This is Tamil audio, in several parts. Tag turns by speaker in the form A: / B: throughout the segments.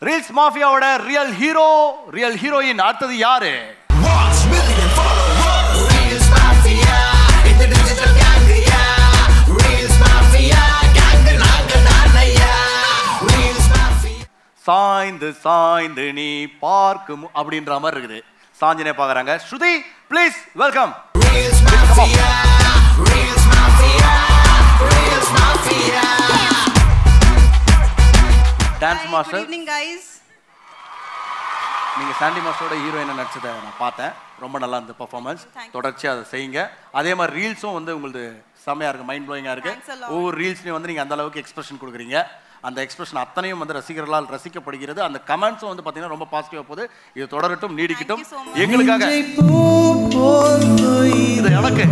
A: ரீல்ஸ் மாஃபியாவோட ரியல் ஹீரோ ரியல் ஹீரோயின் அடுத்தது யாரு
B: Watch million followers. Reels Mafia. இந்த digital gang, yeah. Reels Mafia. Gang நாங்க தானையா. Reels Mafia.
A: சாய்ந்து சாய்ந்து நீ பார்க்கும் அப்படின்ற மாதிரி இருக்குது சாஞ்சினே பார்க்கறாங்க Shruti please welcome
B: Reels Mafia. Reels Mafia. Reels Mafia.
A: Dance
C: Hi,
A: master
C: Good evening, guys.
A: நீங்க சாண்டி மாஸ்டரோட ஹீரோயினை நடிச்சதை நான் பார்த்தேன் ரொம்ப நல்லா இருந்த பர்ஃபார்மன்ஸ்
C: Thank you.
A: தொடர்ச்சியாக அதை செய்யுங்க அதே மாதிரி ரீல்ஸும் வந்து உங்களுக்கு செமையா இருக்கு மைண்ட் ப்ளோயிங்காக இருக்கு
C: Thanks a lot.
A: ஒவ்வொரு ரீல்ஸ்லையும் வந்து நீங்க அந்த அளவுக்கு எக்ஸ்பிரஷன் கொடுக்குறீங்க அந்த எக்ஸ்பிரஷன் அத்தனையும் வந்து ரசிகர்களால் ரசிக்கப்படுகிறது அந்த கமெண்ட்ஸும் வந்து பார்த்தீங்கன்னா ரொம்ப பாசிட்டிவாக போகுது இது தொடரட்டும் நீடிக்கட்டும்
C: Thank you so much.
A: எங்களுக்காக இது எனக்கு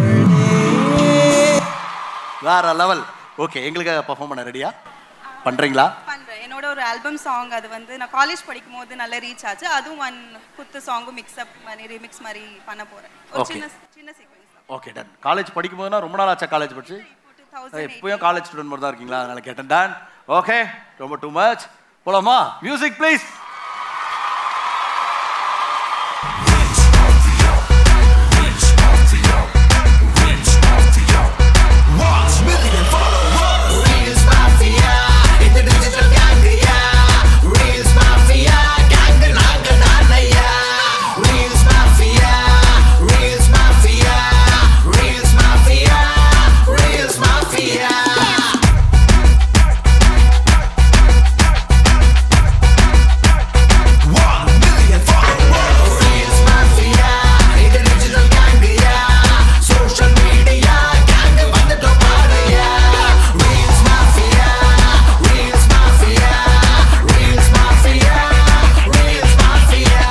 A: வேற லெவல் ஓகே எங்களுக்காக பர்ஃபார்ம் பண்ண ரெடியா பண்றீங்களா
C: பண்றேன் என்னோட ஒரு ஆல்பம் சாங் அது வந்து நான் காலேஜ் படிக்கும் போது நல்ல ரீச் ஆச்சு அதுவும் ஒன் குத்து சாங்கும் மிக்ஸ்அப் மாதிரி ரிமிக்ஸ் மாதிரி பண்ண போறேன் ஒரு
A: Okay.
C: சின்ன சின்ன சீக்வன்ஸ் தான்
A: ஓகே டன் காலேஜ் படிக்கும் போதுனா ரொம்ப நாள் ஆச்சா காலேஜ் படிச்சு
C: இப்போ டூ தௌசண்ட்
A: இப்போயும் காலேஜ் ஸ்டூடெண்ட் மாதிரி தான் இருக்கீங்களா அதனால கேட்டேன் டன் ஓகே ரொம்ப டூ மச் போலாமா music please
B: Watch million followers. Reels Mafia. இந்த digital gang, yeah. Reels Mafia. Gang நாங்க தானையா. Reels Mafia. Reels Mafia. Reels Mafia. Reels Mafia. One million followers. Reels Mafia. இந்த digital gang, yeah. Social media gang வந்துட்டோம் பாருயா. Reels Mafia. Reels Mafia. Reels Mafia. Reels Mafia.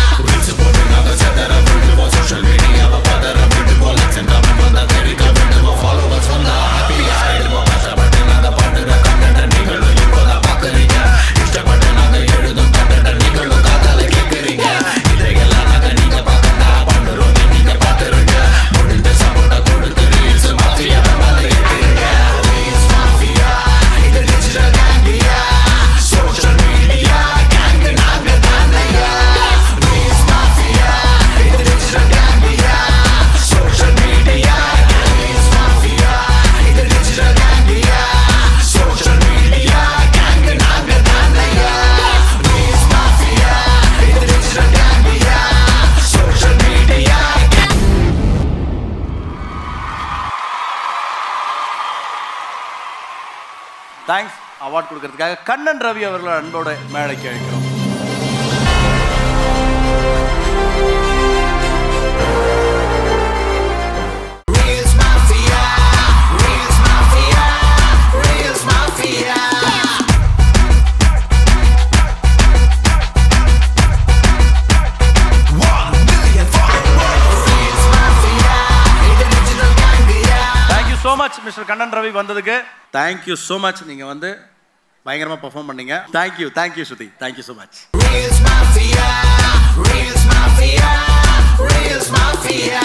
B: Social media gang நாங்க தானையா. Reels Mafia. இந்த digital gang, yeah. Social media gang. Reels Mafia. இந்த digital gang, yeah. Social media gang நாங்க தானையா. Reels Mafia. இந்த digital gang, yeah. Social media gang.
A: Thanks award கொடுக்கறதுக்காக கண்ணன் ரவி அவர்களோட அன்போட மேடைக்கு அழைக்கிறோம்
B: Reels Mafia, Reels Mafia, Reels Mafia. One million followers. Reels Mafia, இந்த digital gang, yeah.
A: Thank you so much mister Kannan Ravi வந்ததுக்கு தேங்க்யூ ஸோ மச் நீங்கள் வந்து பயங்கரமாக பர்ஃபார்ம் பண்ணீங்க thank you thank you Shruti thank you so much
B: Reels Mafia, Reels Mafia, Reels Mafia.